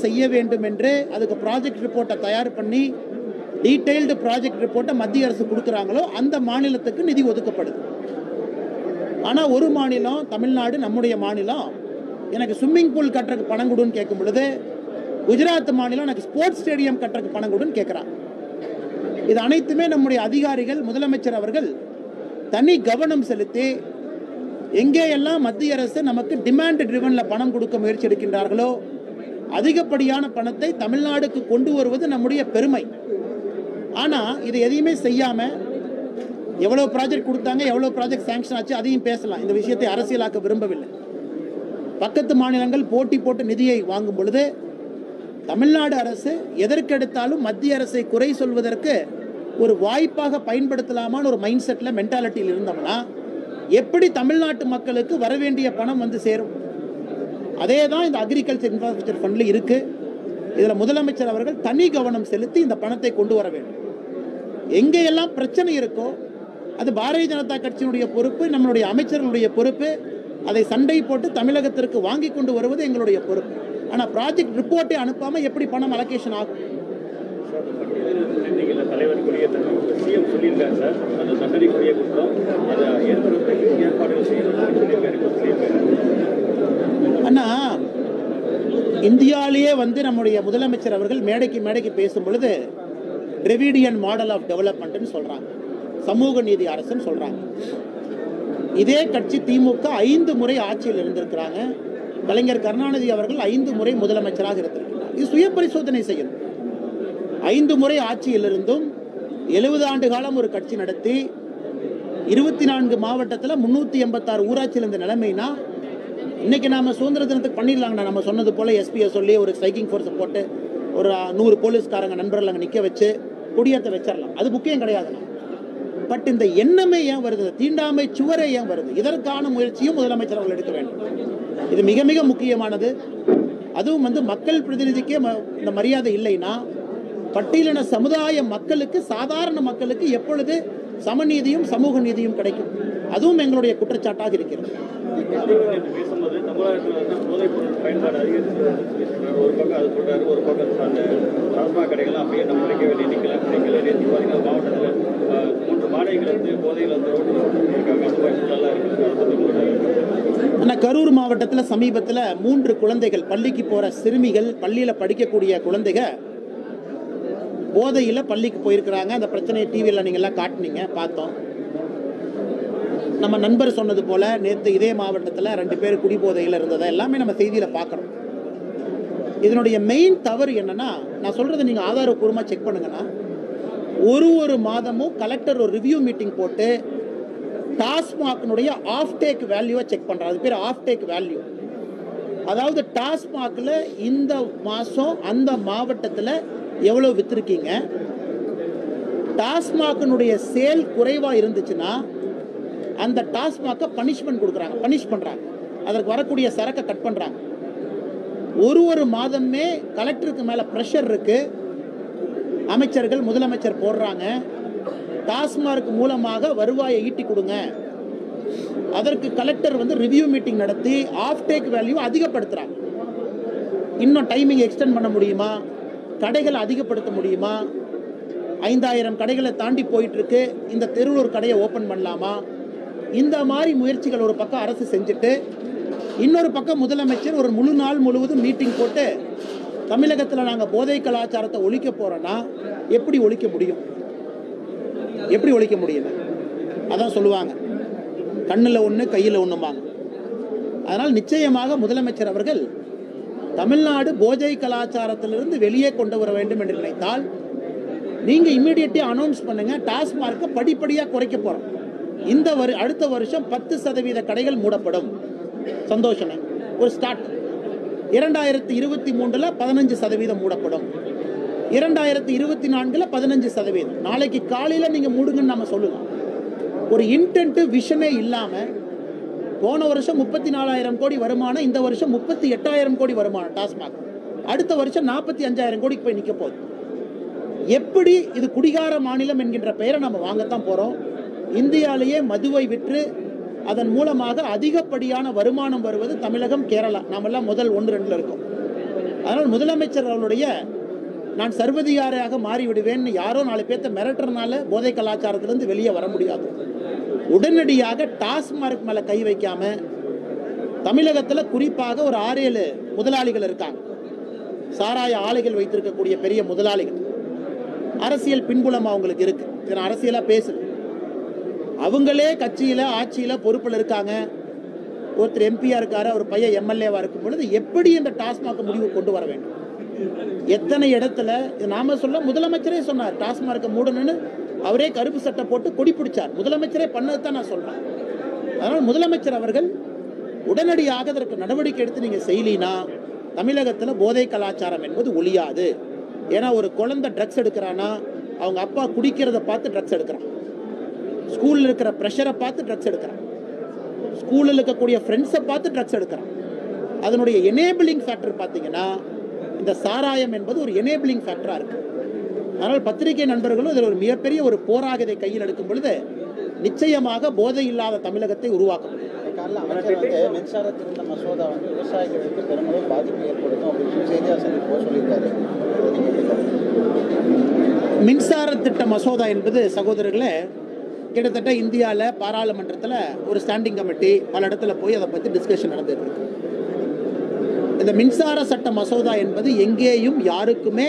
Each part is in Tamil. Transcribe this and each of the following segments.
செய்ய வேண்டும் என்று அதுக்கு ப்ராஜெக்ட் ரிப்போர்ட்டை தயார் பண்ணி டீடைல்டு ப்ராஜெக்ட் ரிப்போர்ட்டை மத்திய அரசு கொடுக்குறாங்களோ அந்த மாநிலத்துக்கு நிதி ஒதுக்கப்படுது ஆனால் ஒரு மாநிலம் தமிழ்நாடு நம்முடைய மாநிலம் எனக்கு ஸ்விம்மிங் பூல் கட்டுறதுக்கு பணம் கொடுன்னு கேட்கும் பொழுது குஜராத் மாநிலம் எனக்கு ஸ்போர்ட்ஸ் ஸ்டேடியம் கட்டுறதுக்கு பணம் கொடுன்னு கேட்குறாங்க இது அனைத்துமே நம்முடைய அதிகாரிகள் முதலமைச்சர் அவர்கள் தனி கவனம் செலுத்தி எங்கேயெல்லாம் மத்திய அரசு நமக்கு டிமாண்ட் ட்ரிவன்ல பணம் கொடுக்க முயற்சி எடுக்கின்றார்களோ அதிகப்படியான பணத்தை தமிழ்நாடுக்கு கொண்டு வருவது நம்முடைய பெருமை ஆனா இது எதையுமே செய்யாம எவ்வளவு ப்ராஜெக்ட் கொடுத்தாங்க எவ்வளவு ப்ராஜெக்ட் சாங்ஷன் ஆச்சு அதையும் பேசலாம் இந்த விஷயத்தை அரசியலாக்க விரும்பவில்லை பக்கத்து மாநிலங்கள் போட்டி போட்டு நிதியை வாங்கும் பொழுது தமிழ்நாடு அரசு எதற்கெடுத்தாலும் மத்திய அரசை குறை சொல்வதற்கு ஒரு வாய்ப்பாக பயன்படுத்தலாமான்னு ஒரு மைண்ட் செட்டில் மென்டாலிட்டியில் இருந்தோம்னா எப்படி தமிழ்நாட்டு மக்களுக்கு வர வேண்டிய பணம் வந்து சேரும் அதே தான் இந்த அக்ரிகல்ச்சர் இன்ஃப்ராஸ்ட்ரக்சர் ஃபண்டில் இருக்கு இதில் முதலமைச்சர் அவர்கள் தனி கவனம் செலுத்தி இந்த பணத்தை கொண்டு வர வேண்டும் எங்கெல்லாம் பிரச்சனை இருக்கோ அது பாரதிய ஜனதா கட்சியினுடைய பொறுப்பு நம்மளுடைய அமைச்சர்களுடைய பொறுப்பு அதை சண்டை போட்டு தமிழகத்திற்கு வாங்கி கொண்டு வருவது எங்களுடைய பொறுப்பு ஆனால் ப்ராஜெக்ட் ரிப்போர்ட்டை அனுப்பாமல் எப்படி பணம் அலோகேஷன் ஆகும் நீங்க தலைவருக்குரிய சிஎம் சொல்லியிருக்காரு சார் அந்த தண்டனைக்குரிய குற்றம் அதை ஏற்படுவதற்கு ஏற்பாடுகள் செய்யணும்னு சொல்லியிருக்காரு இப்ப சொல்லியிருக்காரு அண்ணா இந்தியாவிலேயே வந்து நம்முடைய முதலமைச்சர் அவர்கள் மேடைக்கு மேடைக்கு பேசும் பொழுது டிரெவிடியன் மாடல் ஆஃப் டெவலப்மெண்ட்னு சொல்றாங்க சமூக நீதி அரசுன்னு சொல்றாங்க இதே கட்சி திமுக ஐந்து முறை ஆட்சியில் இருந்திருக்கிறாங்க கலைஞர் கருணாநிதி அவர்கள் ஐந்து முறை முதலமைச்சராக இருந்திருக்கிறார் இது சுய பரிசோதனை செய்யணும் ஐந்து முறை ஆட்சியில் இருந்தும் எழுபது ஆண்டு காலம் ஒரு கட்சி நடத்தி இருபத்தி நான்கு மாவட்டத்தில் முன்னூற்றி எண்பத்தாறு ஊராட்சியில் இருந்த நிலைமைனா இன்னைக்கு நாம சுதந்திர தினத்துக்கு பண்ணிடலாங்கண்ணா நம்ம சொன்னது போல எஸ்பியை சொல்லி ஒரு ஸ்ட்ரைக்கிங் ஃபோர்ஸை போட்டு ஒரு நூறு போலீஸ்காரங்க நண்பர்கள் அங்கே நிற்க வச்சு குடியேற்ற வச்சிடலாம் அது முக்கியம் கிடையாதுண்ணா பட் இந்த எண்ணமே ஏன் வருது இந்த தீண்டாமை சுவரே ஏன் வருது இதற்கான முயற்சியும் முதலமைச்சர் அவர்கள் எடுக்க வேண்டும் இது மிக மிக முக்கியமானது அதுவும் வந்து மக்கள் பிரதிநிதிக்கே ம- இந்த மரியாதை இல்லைன்னா பட்டியலின சமுதாய மக்களுக்கு சாதாரண மக்களுக்கு எப்பொழுது சமநீதியும் சமூக நீதியும் கிடைக்கும் அதுவும் எங்களுடைய குற்றச்சாட்டாக இருக்கிறது நேற்று பேசும்போது தமிழ்நாட்டில் வந்து போதைப் பொருள் பயன்பாடு அதிகரித்து சொல்லியிருக்காரு ஒரு பக்கம் அது சொல்றாரு ஒரு பக்கம் அந்த டாஸ்மாக் கடைகள் அப்படியே நம்ம நிற்க வேண்டிய நிற்கல நிற்கல நேற்று பார்த்தீங்கன்னா மாவட்டத்தில் அஹ், மூன்று மாணவிகள் வந்து போதையில் வந்து ரோட்டில் இருக்காங்க அந்த மாதிரி சூழலாம் இருக்குது அதை பற்றி உங்களுக்கு ஆனால் கரூர் மாவட்டத்தில் சமீபத்தில் மூன்று குழந்தைகள் பள்ளிக்கு போகிற சிறுமிகள் பள்ளியில் படிக்கக்கூடிய குழந்தைகள் போதையில் பள்ளிக்கு போயிருக்கிறாங்க அந்த பிரச்சனையை டிவியில் நீங்கள்லாம் காட்டுனீங்க பார்த்தோம் நம்ம நண்பர் சொன்னது போல நேற்று இதே மாவட்டத்தில் ரெண்டு பேர் குடிபோதையில் இருந்ததை எல்லாமே நம்ம செய்தியில் பார்க்குறோம் இதனுடைய மெயின் தவறு என்னன்னா நான் சொல்றதை நீங்கள் ஆதாரப்பூர்வமாக செக் பண்ணுங்கன்னா ஒரு ஒரு மாதமும் கலெக்டர் ஒரு ரிவ்யூ மீட்டிங் போட்டு டாஸ்மாக்னுடைய ஆஃப் டேக் வேல்யூவை செக் பண்ணுறாங்க அது பேர் ஆஃப் டேக் வேல்யூ அதாவது டாஸ்மாகில் இந்த மாதம் அந்த மாவட்டத்தில் எவ்வளோ விற்றுருக்கீங்க டாஸ்மாகினுடைய சேல் குறைவாக இருந்துச்சுன்னா அந்த டாஸ்மாக்கை பனிஷ்மெண்ட் கொடுக்குறாங்க பனிஷ் பண்ணுறாங்க அதற்கு வரக்கூடிய சரக்கை கட் பண்ணுறாங்க ஒரு ஒரு மாதமே கலெக்டருக்கு மேலே ப்ரெஷர் இருக்கு அமைச்சர்கள் முதலமைச்சர் போடுறாங்க டாஸ்மார்க் மூலமாக வருவாயை ஈட்டி கொடுங்க அதற்கு கலெக்டர் வந்து ரிவ்யூ மீட்டிங் நடத்தி ஆஃப் டேக் வேல்யூ அதிகப்படுத்துறாங்க இன்னும் டைமிங் எக்ஸ்டெண்ட் பண்ண முடியுமா கடைகளை அதிகப்படுத்த முடியுமா ஐந்தாயிரம் கடைகளை தாண்டி போயிட்டு இருக்கு இந்த தெருவில் ஒரு கடையை ஓப்பன் பண்ணலாமா இந்த மாதிரி முயற்சிகள் ஒரு பக்கம் அரசு செஞ்சுட்டு இன்னொரு பக்கம் முதலமைச்சர் ஒரு முழு நாள் முழுவதும் மீட்டிங் போட்டு தமிழகத்தில் நாங்கள் போதை கலாச்சாரத்தை ஒழிக்க போறோம்னா எப்படி ஒழிக்க முடியும் எப்படி ஒழிக்க முடியும் அதான் சொல்லுவாங்க கண்ணில் ஒன்று கையில் ஒன்றுமாங்க அதனால் நிச்சயமாக முதலமைச்சர் அவர்கள் தமிழ்நாடு போதை கலாச்சாரத்திலிருந்து வெளியே கொண்டு வர வேண்டும் என்று நினைத்தால் நீங்க இம்மிடியட்டா அனௌன்ஸ் பண்ணுங்க டாஸ்மார்க்கை படிப்படியாக குறைக்க போறோம் இந்த வரு அடுத்த வருஷம் பத்து சதவீத கடைகள் மூடப்படும் சந்தோஷம் ஒரு ஸ்டார்ட் இரண்டாயிரத்தி இருபத்தி மூன்றுல பதினஞ்சு சதவீதம் மூடப்படும் இரண்டாயிரத்தி இருபத்தி நான்குல பதினஞ்சு சதவீதம் நாளைக்கு காலையில நீங்க மூடுங்கன்னு நம்ம சொல்லலாம் ஒரு இன்டென்ட் விஷனே இல்லாம போன வருஷம் முப்பத்தி நாலாயிரம் கோடி வருமானம் இந்த வருஷம் முப்பத்தி எட்டாயிரம் கோடி வருமானம் டாஸ்மாக் அடுத்த வருஷம் நாற்பத்தி அஞ்சாயிரம் கோடிக்கு போய் நிற்க போகுது எப்படி இது குடிகார மாநிலம் என்கின்ற பெயரை நம்ம வாங்கத்தான் போறோம் இந்தியாவிலேயே மதுவை விற்று அதன் மூலமாக அதிகப்படியான வருமானம் வருவது தமிழகம் கேரளா நாமெல்லாம் முதல் ஒன்று ரெண்டுல இருக்கோம் அதனால் முதலமைச்சர் அவருடைய நான் சர்வதிகாரியாக மாறிவிடுவேன் யாரோ நாலு பேர்த்த மிரட்டுறதுனால போதை கலாச்சாரத்திலிருந்து வெளியே வர முடியாது உடனடியாக டாஸ்மார்க் மேலே கை வைக்காம தமிழகத்தில் குறிப்பாக ஒரு ஆறு ஏழு முதலாளிகள் இருக்காங்க சாராய ஆலைகள் வைத்திருக்கக்கூடிய பெரிய முதலாளிகள் அரசியல் பின்புலம் அவங்களுக்கு இருக்கு இதை நான் அரசியலாக பேசல அவங்களே கட்சியில் ஆட்சியில் பொறுப்பில் இருக்காங்க ஒருத்தர் எம்பியா இருக்காரு அவர் பையன் எம்எல்ஏவா இருக்கும் பொழுது எப்படி இந்த டாஸ்மாக் முடிவு கொண்டு வர வேண்டும் எத்தனை இடத்துல இது நாம சொல்ல முதலமைச்சரே சொன்னார் டாஸ்மார்க்கை மூடணும்னு அவரே கருப்பு சட்டை போட்டு கொடி பிடிச்சார் முதலமைச்சரே பண்ணது தான் நான் சொல்றேன் அதனால் முதலமைச்சர் அவர்கள் உடனடியாக அதற்கு நடவடிக்கை எடுத்து நீங்க செய்யலினா தமிழகத்தில் போதை கலாச்சாரம் என்பது ஒழியாது ஏன்னா ஒரு குழந்தை ட்ரக்ஸ் எடுக்கிறானா அவங்க அப்பா குடிக்கிறத பார்த்து ட்ரக்ஸ் எடுக்கிறான் ஸ்கூலில் இருக்கிற ப்ரெஷரை பார்த்து ட்ரக்ஸ் எடுக்கிறான் ஸ்கூலில் இருக்கக்கூடிய ஃப்ரெண்ட்ஸை பார்த்து ட்ரக்ஸ் எடுக்கிறான் அதனுடைய எனேபிளிங் ஃபேக்டர் பார்த்தீங்கன்னா இந்த சாராயம் என்பது ஒரு எனேபிளிங் ஃபேக்டராக இருக்கு அதனால் பத்திரிகை நண்பர்களும் இதில் ஒரு மிகப்பெரிய ஒரு போராக இதை கையில் எடுக்கும் பொழுது நிச்சயமாக போதை இல்லாத தமிழகத்தை உருவாக்க முடியும் காலைல அமைச்சர் வந்து மின்சார திருத்த மசோதா வந்து விவசாயிகளுக்கு பெருமளவு பாதிப்பு ஏற்படுத்தும் அப்படின்னு சொல்லி செய்தியாளர் போக சொல்லியிருக்காரு அதை நீங்க எப்படி பார்க்கறீங்க? மின்சார திட்ட மசோதா என்பது சகோதரர்களே கிட்டத்தட்ட இந்தியாவில் பாராளுமன்றத்தில் ஒரு ஸ்டாண்டிங் கமிட்டி பல இடத்துல போய் அதை பற்றி டிஸ்கஷன் நடந்துட்டு இருக்கு இந்த மின்சார சட்ட மசோதா என்பது எங்கேயும் யாருக்குமே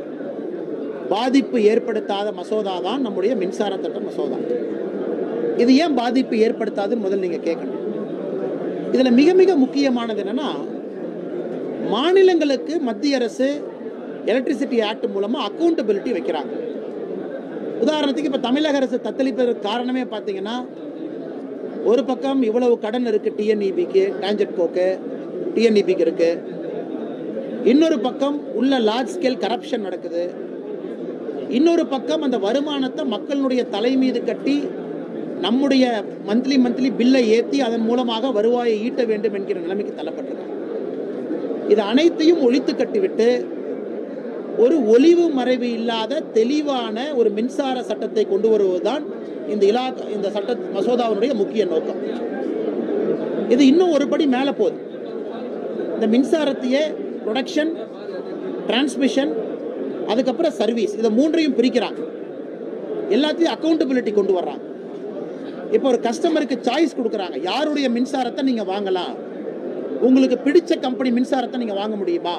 பாதிப்பு ஏற்படுத்தாத மசோதா தான் நம்முடைய மின்சார சட்ட மசோதா இது ஏன் பாதிப்பு ஏற்படுத்தாதுன்னு முதல்ல நீங்கள் கேட்கணும் இதில் மிக மிக முக்கியமானது என்னன்னா மாநிலங்களுக்கு மத்திய அரசு எலக்ட்ரிசிட்டி ஆக்ட் மூலமாக அக்கௌண்டபிலிட்டி வைக்கிறாங்க உதாரணத்துக்கு இப்போ தமிழக அரசு தத்தளிப்பதற்கு காரணமே பார்த்தீங்கன்னா ஒரு பக்கம் இவ்வளவு கடன் இருக்குது டிஎன்இபிக்கு டான்ஜெட்கோக்கு டிஎன்இபிக்கு இருக்குது இன்னொரு பக்கம் உள்ள லார்ஜ் ஸ்கேல் கரப்ஷன் நடக்குது இன்னொரு பக்கம் அந்த வருமானத்தை மக்களுடைய தலை மீது கட்டி நம்முடைய மந்த்லி மந்த்லி பில்லை ஏற்றி அதன் மூலமாக வருவாயை ஈட்ட வேண்டும் என்கிற நிலைமைக்கு தள்ளப்பட்டிருக்காங்க இது அனைத்தையும் ஒழித்து கட்டிவிட்டு ஒரு ஒளிவு மறைவு இல்லாத தெளிவான ஒரு மின்சார சட்டத்தை கொண்டு வருவதுதான் இந்த இலா இந்த சட்ட மசோதாவினுடைய முக்கிய நோக்கம் இது இன்னும் ஒரு படி மேலே போகுது இந்த மின்சாரத்தையே ப்ரொடக்ஷன் டிரான்ஸ்மிஷன் அதுக்கப்புறம் சர்வீஸ் இதை மூன்றையும் பிரிக்கிறாங்க எல்லாத்தையும் அக்கௌண்டபிலிட்டி கொண்டு வர்றாங்க இப்போ ஒரு கஸ்டமருக்கு சாய்ஸ் கொடுக்குறாங்க யாருடைய மின்சாரத்தை நீங்கள் வாங்கலாம் உங்களுக்கு பிடிச்ச கம்பெனி மின்சாரத்தை நீங்கள் வாங்க முடியுமா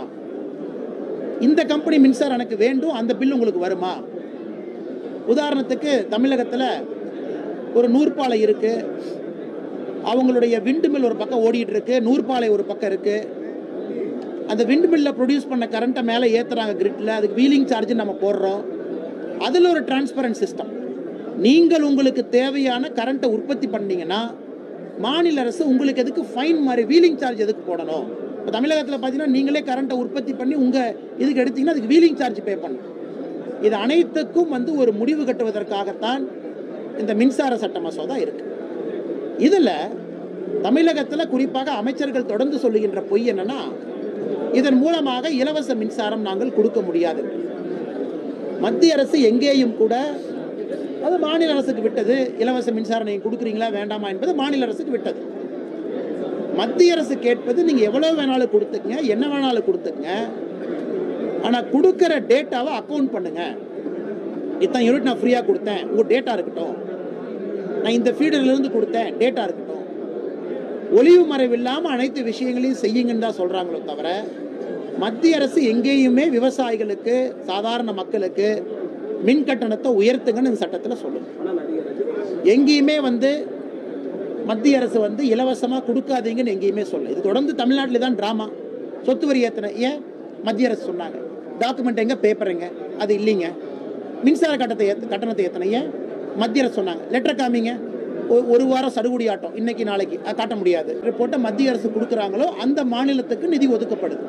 இந்த கம்பெனி மின்சாரம் எனக்கு வேண்டும் அந்த பில் உங்களுக்கு வருமா உதாரணத்துக்கு தமிழகத்தில் ஒரு நூற்பாலை இருக்கு அவங்களுடைய விண்டு மில் ஒரு பக்கம் ஓடிட்டு இருக்கு நூற்பாலை ஒரு பக்கம் இருக்கு அந்த விண்டு மில்ல ப்ரொடியூஸ் பண்ண கரண்ட்டை மேலே ஏற்றுறாங்க கிரிட்டில் அதுக்கு வீலிங் சார்ஜ் நம்ம போடுறோம் அதில் ஒரு டிரான்ஸ்பரண்ட் சிஸ்டம் நீங்கள் உங்களுக்கு தேவையான கரண்ட்டை உற்பத்தி பண்ணீங்கன்னா மாநில அரசு உங்களுக்கு எதுக்கு ஃபைன் மாதிரி வீலிங் சார்ஜ் எதுக்கு போடணும் இப்போ தமிழகத்தில் பார்த்தீங்கன்னா நீங்களே கரண்ட்டை உற்பத்தி பண்ணி உங்கள் இதுக்கு எடுத்தீங்கன்னா அதுக்கு வீலிங் சார்ஜ் பே பண்ணணும் இது அனைத்துக்கும் வந்து ஒரு முடிவு கட்டுவதற்காகத்தான் இந்த மின்சார சட்ட மசோதா இருக்கு இதில் தமிழகத்தில் குறிப்பாக அமைச்சர்கள் தொடர்ந்து சொல்லுகின்ற பொய் என்னன்னா இதன் மூலமாக இலவச மின்சாரம் நாங்கள் கொடுக்க முடியாது மத்திய அரசு எங்கேயும் கூட அது மாநில அரசுக்கு விட்டது இலவச மின்சாரம் நீங்கள் கொடுக்குறீங்களா வேண்டாமா என்பது மாநில அரசுக்கு விட்டது மத்திய அரசு கேட்பது நீங்கள் எவ்வளோ வேணாலும் கொடுத்துங்க என்ன வேணாலும் கொடுத்துங்க ஆனால் கொடுக்குற டேட்டாவை அக்கௌண்ட் பண்ணுங்க இத்தனை யூனிட் நான் ஃப்ரீயாக கொடுத்தேன் உங்கள் டேட்டா இருக்கட்டும் நான் இந்த ஃபீடர்லேருந்து கொடுத்தேன் டேட்டா இருக்கட்டும் ஒளிவு மறைவு இல்லாமல் அனைத்து விஷயங்களையும் செய்யுங்கன்னு தான் சொல்கிறாங்களோ தவிர மத்திய அரசு எங்கேயுமே விவசாயிகளுக்கு சாதாரண மக்களுக்கு மின் கட்டணத்தை உயர்த்துங்கன்னு இந்த சட்டத்தில் சொல்லுது எங்கேயுமே வந்து மத்திய அரசு வந்து இலவசமாக கொடுக்காதீங்கன்னு எங்கேயுமே சொல்ல இது தொடர்ந்து தமிழ்நாட்டில் தான் ட்ராமா சொத்து வரி ஏற்றின ஏன் மத்திய அரசு சொன்னாங்க டாக்குமெண்ட் எங்க பேப்பர் எங்க அது இல்லைங்க மின்சார கட்டணத்தை ஏத்து கட்டணத்தை ஏற்றின ஏன் மத்திய அரசு சொன்னாங்க லெட்டர் காமிங்க ஒ- ஒரு வாரம் சடுகுடி ஆட்டம் இன்னைக்கு நாளைக்கு அஹ், காட்ட முடியாது ரிப்போர்ட்டை மத்திய அரசு கொடுக்குறாங்களோ அந்த மாநிலத்துக்கு நிதி ஒதுக்கப்படுது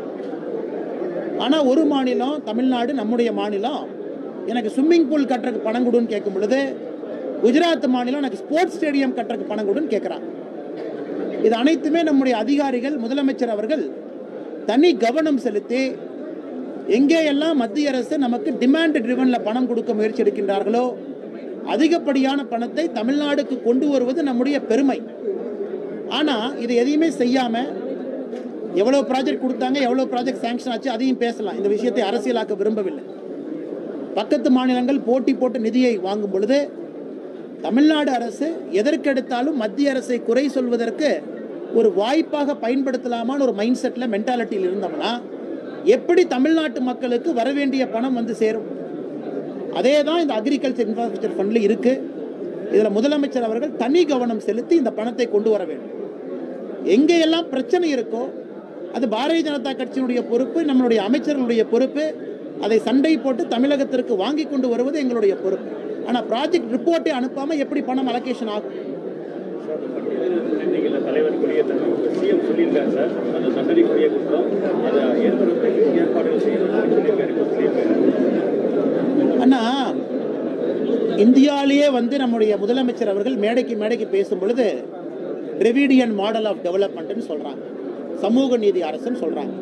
ஆனால் ஒரு மாநிலம் தமிழ்நாடு நம்முடைய மாநிலம் எனக்கு ஸ்விம்மிங் பூல் கட்டுறதுக்கு பணம் கொடுன்னு கேட்கும் பொழுது குஜராத் மாநிலம் எனக்கு ஸ்போர்ட்ஸ் ஸ்டேடியம் கட்டுறதுக்கு பணம் கொடுன்னு கேட்குறாங்க இது அனைத்துமே நம்முடைய அதிகாரிகள் முதலமைச்சர் அவர்கள் தனி கவனம் செலுத்தி எங்கேயெல்லாம் மத்திய அரசு நமக்கு டிமாண்ட் ட்ரிவன்ல பணம் கொடுக்க முயற்சி எடுக்கின்றார்களோ அதிகப்படியான பணத்தை தமிழ்நாடுக்கு கொண்டு வருவது நம்முடைய பெருமை ஆனால் இது எதையுமே செய்யாம எவ்வளோ ப்ராஜெக்ட் கொடுத்தாங்க எவ்வளோ ப்ராஜெக்ட் சேங்ஷன் ஆச்சு அதையும் பேசலாம் இந்த விஷயத்தை அரசியலாக்க விரும்பவில்லை பக்கத்து மாநிலங்கள் போட்டி போட்டு நிதியை வாங்கும் பொழுது தமிழ்நாடு அரசு எதற்கெடுத்தாலும் மத்திய அரசை குறை சொல்வதற்கு ஒரு வாய்ப்பாக பயன்படுத்தலாமான்னு ஒரு மைண்ட் செட்டில் மென்டாலிட்டியில் இருந்தோம்னா எப்படி தமிழ்நாட்டு மக்களுக்கு வர வேண்டிய பணம் வந்து சேரும் அதே தான் இந்த அக்ரிகல்ச்சர் இன்ஃப்ராஸ்ட்ரக்சர் ஃபண்டில் இருக்கு இதில் முதலமைச்சர் அவர்கள் தனி கவனம் செலுத்தி இந்த பணத்தை கொண்டு வர வேண்டும் எங்கெல்லாம் பிரச்சனை இருக்கோ அது பாரதிய ஜனதா கட்சியினுடைய பொறுப்பு நம்மளுடைய அமைச்சர்களுடைய பொறுப்பு அதை சண்டை போட்டு தமிழகத்திற்கு வாங்கி கொண்டு வருவது எங்களுடைய பொறுப்பு ஆனால் ப்ராஜெக்ட் ரிப்போர்ட்டை அனுப்பாமல் எப்படி பணம் அலோகேஷன் ஆகும் சார், அந்த பட்டியலில் நீங்கள தலைவர் குடியேற்ற சிஎம் சொல்லியிருக்காரு சார் அந்த தண்டனைக்குரிய குற்றம் அதை ஏற்படுறதுக்கு ஏற்பாடுகள் செய்யணும் சொல்லியிருக்காரு இப்ப சொல்லியிருக்காரு அண்ணா இந்தியாவிலேயே வந்து நம்முடைய முதலமைச்சர் அவர்கள் மேடைக்கு மேடைக்கு பேசும் பொழுது டிரெவிடியன் மாடல் ஆஃப் டெவலப்மெண்ட்னு சொல்றாங்க சமூக நீதி அரசுன்னு சொல்றாங்க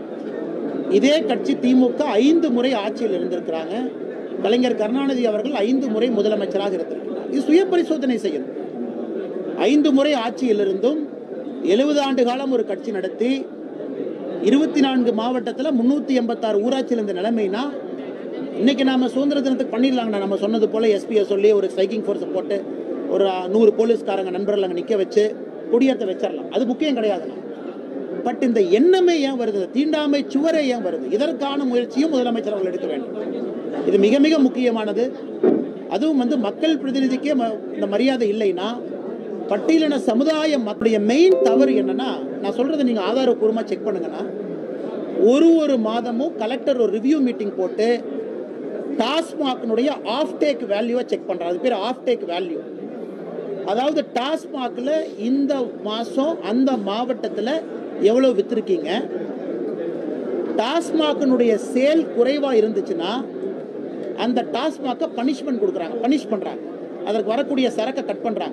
இதே கட்சி திமுக ஐந்து முறை ஆட்சியில் இருந்திருக்கிறாங்க கலைஞர் கருணாநிதி அவர்கள் ஐந்து முறை முதலமைச்சராக இருந்திருக்கிறார் இது சுய பரிசோதனை செய்யணும் ஐந்து முறை ஆட்சியில் இருந்தும் எழுபது ஆண்டு காலம் ஒரு கட்சி நடத்தி இருபத்தி நான்கு மாவட்டத்தில் முன்னூற்றி எண்பத்தாறு ஊராட்சியில் இருந்த நிலைமைனா இன்னைக்கு நாம சுதந்திர தினத்துக்கு பண்ணிடலாங்கண்ணா நம்ம சொன்னது போல எஸ்பியை சொல்லி ஒரு ஸ்ட்ரைக்கிங் ஃபோர்ஸை போட்டு ஒரு நூறு போலீஸ்காரங்க நண்பர்கள் அங்கே நிற்க வச்சு குடியேற்ற வச்சிடலாம் அது முக்கியம் கிடையாதுண்ணா பட் இந்த எண்ணமே ஏன் வருது இந்த தீண்டாமை சுவரே ஏன் வருது இதற்கான முயற்சியும் முதலமைச்சர் அவர்கள் எடுக்க வேண்டும் இது மிக மிக முக்கியமானது அதுவும் வந்து மக்கள் பிரதிநிதிக்கே ம- இந்த மரியாதை இல்லைன்னா பட்டியலின சமுதாய மக்களுடைய மெயின் தவறு என்னன்னா நான் சொல்றதை நீங்க ஆதாரப்பூர்வமா செக் பண்ணுங்கன்னா ஒரு ஒரு மாதமும் கலெக்டர் ஒரு ரிவ்யூ மீட்டிங் போட்டு டாஸ்மாக்னுடைய ஆஃப் டேக் வேல்யூவை செக் பண்றாங்க அது பேர் ஆஃப் டேக் வேல்யூ அதாவது டாஸ்மாக்ல இந்த மாசம் அந்த மாவட்டத்தில் எவ்வளவு வித்திருக்கீங்க டாஸ்மாக்னுடைய சேல் குறைவா இருந்துச்சுன்னா அந்த டாஸ்மாக்கை பனிஷ்மெண்ட் கொடுக்குறாங்க பனிஷ் பண்றாங்க அதற்கு வரக்கூடிய சரக்கை கட் பண்றாங்க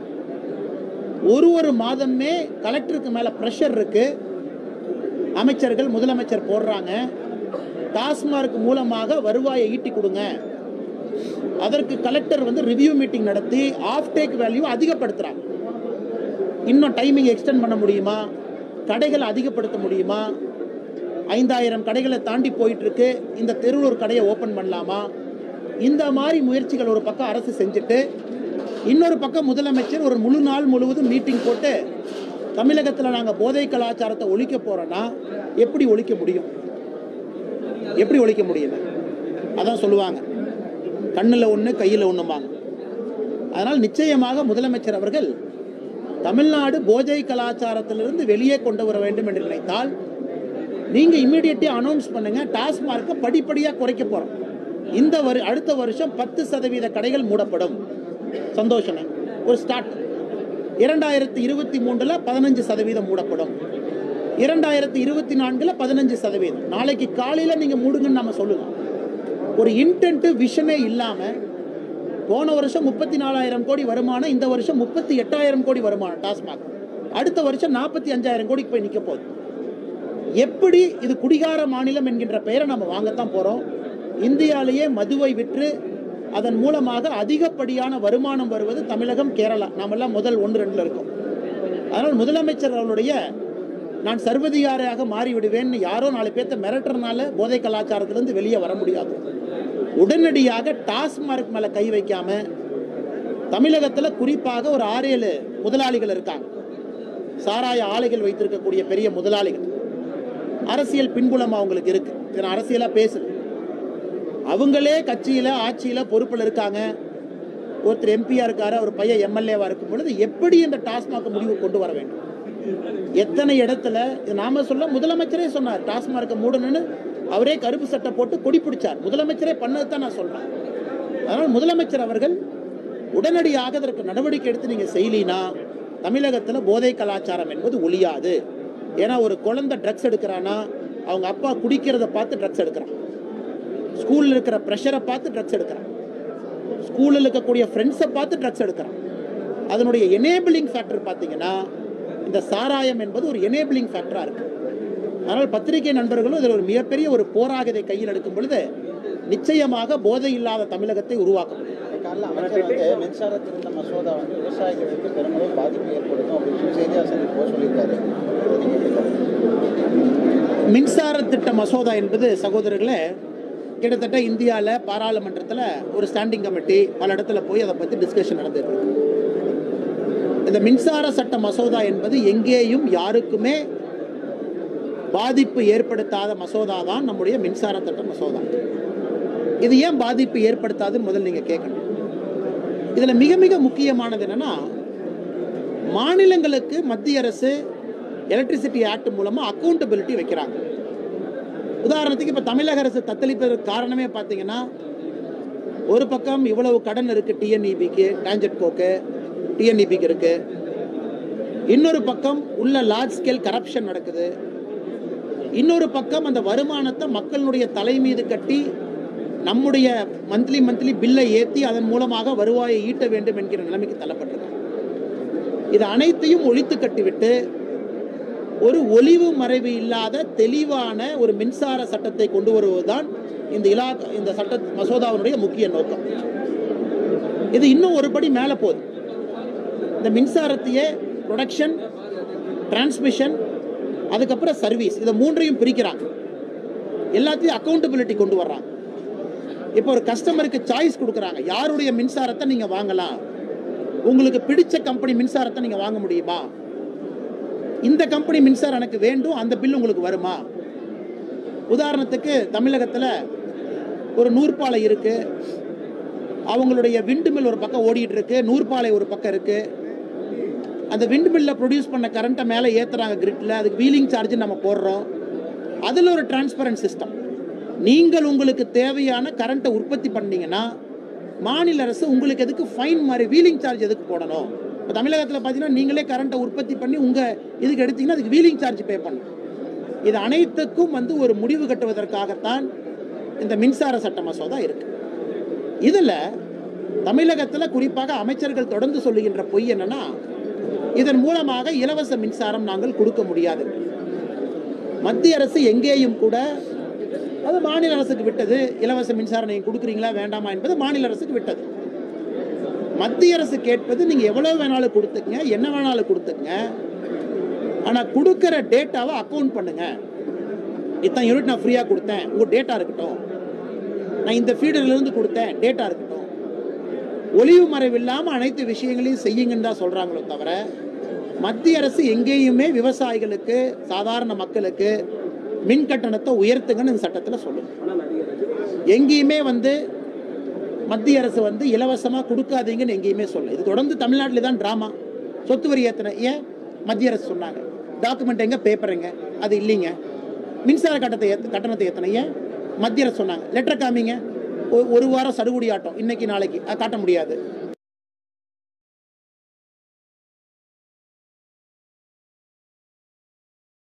ஒரு ஒரு மாதமே கலெக்டருக்கு மேல ப்ரெஷர் இருக்கு அமைச்சர்கள் முதலமைச்சர் போடுறாங்க டாஸ்மார்க் மூலமாக வருவாயை ஈட்டி கொடுங்க அதற்கு கலெக்டர் வந்து ரிவ்யூ மீட்டிங் நடத்தி ஆஃப் டேக் வேல்யூ அதிகப்படுத்துறாங்க இன்னும் டைமிங் எக்ஸ்டெண்ட் பண்ண முடியுமா கடைகளை அதிகப்படுத்த முடியுமா ஐந்தாயிரம் கடைகளை தாண்டி போயிட்டு இருக்கு இந்த தெருவூர் கடையை ஓப்பன் பண்ணலாமா இந்த மாதிரி முயற்சிகள் ஒரு பக்கம் அரசு செஞ்சுட்டு இன்னொரு பக்கம் முதலமைச்சர் ஒரு முழு நாள் முழுவதும் மீட்டிங் போட்டு தமிழகத்தில் நாங்கள் போதை கலாச்சாரத்தை ஒழிக்க போறோம்னா எப்படி ஒழிக்க முடியும் எப்படி ஒழிக்க முடியும் அதான் சொல்லுவாங்க கண்ணில் ஒன்று கையில் ஒன்றுமாங்க அதனால் நிச்சயமாக முதலமைச்சர் அவர்கள் தமிழ்நாடு போதை கலாச்சாரத்திலிருந்து வெளியே கொண்டு வர வேண்டும் என்று நினைத்தால் நீங்க இம்மிடியட்டே அனௌன்ஸ் பண்ணுங்க டாஸ்மார்க்கை படிப்படியாக குறைக்க போறோம் இந்த வரு அடுத்த வருஷம் பத்து சதவீத கடைகள் மூடப்படும் சந்தோஷமே ஒரு ஸ்டார்ட் இரண்டாயிரத்தி இருபத்தி மூன்றுல பதினஞ்சு சதவீதம் மூடப்படும் இரண்டாயிரத்தி இருபத்தி நான்குல பதினஞ்சு சதவீதம் நாளைக்கு காலையில நீங்க மூடுங்கன்னு நம்ம சொல்லலாம் ஒரு இன்டென்ட் விஷனே இல்லாம போன வருஷம் முப்பத்தி நாலாயிரம் கோடி வருமானம் இந்த வருஷம் முப்பத்தி எட்டாயிரம் கோடி வருமானம் டாஸ்மாக் அடுத்த வருஷம் நாற்பத்தி அஞ்சாயிரம் கோடிக்கு போய் நிற்க போகுது எப்படி இது குடிகார மாநிலம் என்கின்ற பெயரை நம்ம வாங்கத்தான் போறோம் இந்தியாவிலேயே மதுவை விற்று அதன் மூலமாக அதிகப்படியான வருமானம் வருவது தமிழகம் கேரளா நாமெல்லாம் முதல் ஒன்று ரெண்டுல இருக்கோம் அதனால் முதலமைச்சர் அவர்களுடைய நான் சர்வதிகாரியாக மாறிவிடுவேன்னு யாரோ நாலு பேர்த்த மிரட்டுறதுனால போதை கலாச்சாரத்திலிருந்து வெளியே வர முடியாது உடனடியாக டாஸ்மார்க் மேல கை வைக்காம தமிழகத்துல குறிப்பாக ஒரு ஆறு ஏழு முதலாளிகள் இருக்காங்க சாராய ஆலைகள் வைத்திருக்கக்கூடிய பெரிய முதலாளிகள் அரசியல் பின்புலம் அவங்களுக்கு இருக்கு இது நான் அரசியலா பேசுறேன் அவங்களே கட்சியில ஆட்சியில பொறுப்பில் இருக்காங்க ஒருத்தர் எம்பியா இருக்காரு அவர் பையன் எம்எல்ஏவா இருக்கும் பொழுது எப்படி இந்த டாஸ்மாக் முடிவு கொண்டு வர வேண்டும் எத்தனை இடத்துல இது நாம சொல்ல முதலமைச்சரே சொன்னார் டாஸ்மார்க்கை மூடணும்னு அவரே கருப்பு சட்டை போட்டு கொடி பிடிச்சார் முதலமைச்சரே பண்ணது தான் நான் சொல்றேன் அதனால் முதலமைச்சர் அவர்கள் உடனடியாக அதற்கு நடவடிக்கை எடுத்து நீங்க செய்யலினா தமிழகத்துல போதை கலாச்சாரம் என்பது ஒழியாது ஏன்னா ஒரு குழந்தை ட்ரக்ஸ் எடுக்கிறானா அவங்க அப்பா குடிக்கிறத பார்த்து ட்ரக்ஸ் எடுக்கிறான் ஸ்கூல்ல இருக்கிற ப்ரெஷரை பார்த்து ட்ரக்ஸ் எடுக்கிறான் ஸ்கூலில் இருக்கக்கூடிய ஃப்ரெண்ட்ஸை பார்த்து ட்ரக்ஸ் எடுக்கிறான் அதனுடைய எனேபிளிங் ஃபேக்டர் பார்த்தீங்கன்னா இந்த சாராயம் என்பது ஒரு எனேபிளிங் ஃபேக்டராக இருக்கு அதனால் பத்திரிகை நண்பர்களும் இதில் ஒரு மிகப்பெரிய ஒரு போராக இதை கையில் எடுக்கும் பொழுது நிச்சயமாக போதை இல்லாத தமிழகத்தை உருவாக்க முடியும் காலைல அமைச்சர் வந்து மின்சார திருத்த மசோதா வந்து விவசாயிகளுக்கு பெருமளவு பாதிப்பு ஏற்படுத்தும் அப்படின்னு சொல்லி செய்தியாளர் போக சொல்லியிருக்காரு அதை நீங்க எப்படி பார்க்கறீங்க? மின்சார திட்ட மசோதா என்பது சகோதரர்களே கிட்டத்தட்ட இந்தியாவில் பாராளுமன்றத்தில் ஒரு ஸ்டாண்டிங் கமிட்டி பல இடத்துல போய் அதை பற்றி டிஸ்கஷன் நடந்துட்டு இருக்கு இந்த மின்சார சட்ட மசோதா என்பது எங்கேயும் யாருக்குமே பாதிப்பு ஏற்படுத்தாத மசோதா தான் நம்முடைய மின்சார சட்ட மசோதா இது ஏன் பாதிப்பு ஏற்படுத்தாதுன்னு முதல்ல நீங்கள் கேட்கணும் இதில் மிக மிக முக்கியமானது என்னன்னா மாநிலங்களுக்கு மத்திய அரசு எலக்ட்ரிசிட்டி ஆக்ட் மூலமாக அக்கௌண்டபிலிட்டி வைக்கிறாங்க உதாரணத்துக்கு இப்போ தமிழக அரசு தத்தளிப்பதற்கு காரணமே பார்த்தீங்கன்னா ஒரு பக்கம் இவ்வளவு கடன் இருக்குது டிஎன்இபிக்கு டான்ஜெட்கோக்கு டிஎன்இபிக்கு இருக்கு இன்னொரு பக்கம் உள்ள லார்ஜ் ஸ்கேல் கரப்ஷன் நடக்குது இன்னொரு பக்கம் அந்த வருமானத்தை மக்களுடைய தலை மீது கட்டி நம்முடைய மந்த்லி மந்த்லி பில்லை ஏற்றி அதன் மூலமாக வருவாயை ஈட்ட வேண்டும் என்கிற நிலைமைக்கு தள்ளப்பட்டிருக்காங்க இது அனைத்தையும் ஒழித்து கட்டிவிட்டு ஒரு ஒளிவு மறைவு இல்லாத தெளிவான ஒரு மின்சார சட்டத்தை கொண்டு வருவதுதான் இந்த இலா இந்த சட்ட மசோதாவினுடைய முக்கிய நோக்கம் இது இன்னும் ஒரு படி மேலே போகுது இந்த மின்சாரத்தையே ப்ரொடக்ஷன் டிரான்ஸ்மிஷன் அதுக்கப்புறம் சர்வீஸ் இதை மூன்றையும் பிரிக்கிறாங்க எல்லாத்தையும் அக்கௌண்டபிலிட்டி கொண்டு வர்றாங்க இப்போ ஒரு கஸ்டமருக்கு சாய்ஸ் கொடுக்குறாங்க யாருடைய மின்சாரத்தை நீங்கள் வாங்கலாம் உங்களுக்கு பிடிச்ச கம்பெனி மின்சாரத்தை நீங்கள் வாங்க முடியுமா இந்த கம்பெனி மின்சாரம் எனக்கு வேண்டும் அந்த பில் உங்களுக்கு வருமா உதாரணத்துக்கு தமிழகத்தில் ஒரு நூற்பாலை இருக்கு அவங்களுடைய விண்டு மில் ஒரு பக்கம் ஓடிட்டு இருக்கு நூற்பாலை ஒரு பக்கம் இருக்கு அந்த விண்டு மில்லில் ப்ரொடியூஸ் பண்ண கரண்ட்டை மேலே ஏற்றுறாங்க கிரிட்டில் அதுக்கு வீலிங் சார்ஜ் நம்ம போடுறோம் அதில் ஒரு டிரான்ஸ்பரண்ட் சிஸ்டம் நீங்கள் உங்களுக்கு தேவையான கரண்ட்டை உற்பத்தி பண்ணீங்கன்னா மாநில அரசு உங்களுக்கு எதுக்கு ஃபைன் மாதிரி வீலிங் சார்ஜ் எதுக்கு போடணும் இப்போ தமிழகத்தில் பார்த்தீங்கன்னா நீங்களே கரண்ட்டை உற்பத்தி பண்ணி உங்கள் இதுக்கு எடுத்தீங்கன்னா அதுக்கு வீலிங் சார்ஜ் பே பண்ணணும் இது அனைத்துக்கும் வந்து ஒரு முடிவு கட்டுவதற்காகத்தான் இந்த மின்சார சட்ட மசோதா இருக்கு இதில் தமிழகத்தில் குறிப்பாக அமைச்சர்கள் தொடர்ந்து சொல்லுகின்ற பொய் என்னன்னா இதன் மூலமாக இலவச மின்சாரம் நாங்கள் கொடுக்க முடியாது மத்திய அரசு எங்கேயும் கூட அது மாநில அரசுக்கு விட்டது இலவச மின்சாரம் நீங்கள் கொடுக்குறீங்களா வேண்டாமா என்பது மாநில அரசுக்கு விட்டது மத்திய அரசு கேட்பது நீங்கள் எவ்வளோ வேணாலும் கொடுத்துங்க என்ன வேணாலும் கொடுத்துங்க ஆனால் கொடுக்குற டேட்டாவை அக்கௌண்ட் பண்ணுங்க இத்தனை யூனிட் நான் ஃப்ரீயாக கொடுத்தேன் உங்கள் டேட்டா இருக்கட்டும் நான் இந்த ஃபீடர்லேருந்து கொடுத்தேன் டேட்டா இருக்கட்டும் ஒளிவு மறைவு இல்லாமல் அனைத்து விஷயங்களையும் செய்யுங்கன்னு தான் சொல்கிறாங்களோ தவிர மத்திய அரசு எங்கேயுமே விவசாயிகளுக்கு சாதாரண மக்களுக்கு மின் கட்டணத்தை உயர்த்துங்கன்னு இந்த சட்டத்தில் சொல்லுங்க எங்கேயுமே வந்து மத்திய அரசு வந்து இலவசமாக கொடுக்காதீங்கன்னு எங்கேயுமே சொல்ல இது தொடர்ந்து தமிழ்நாட்டில் தான் ட்ராமா சொத்து வரி ஏற்றின ஏன் மத்திய அரசு சொன்னாங்க டாக்குமெண்ட் எங்க பேப்பர் எங்க அது இல்லைங்க மின்சார கட்டணத்தை ஏத்து கட்டணத்தை ஏற்றின ஏன் மத்திய அரசு சொன்னாங்க லெட்டர் காமிங்க ஒ- ஒரு வாரம் சடுகுடி ஆட்டம் இன்னைக்கு நாளைக்கு அது காட்ட முடியாது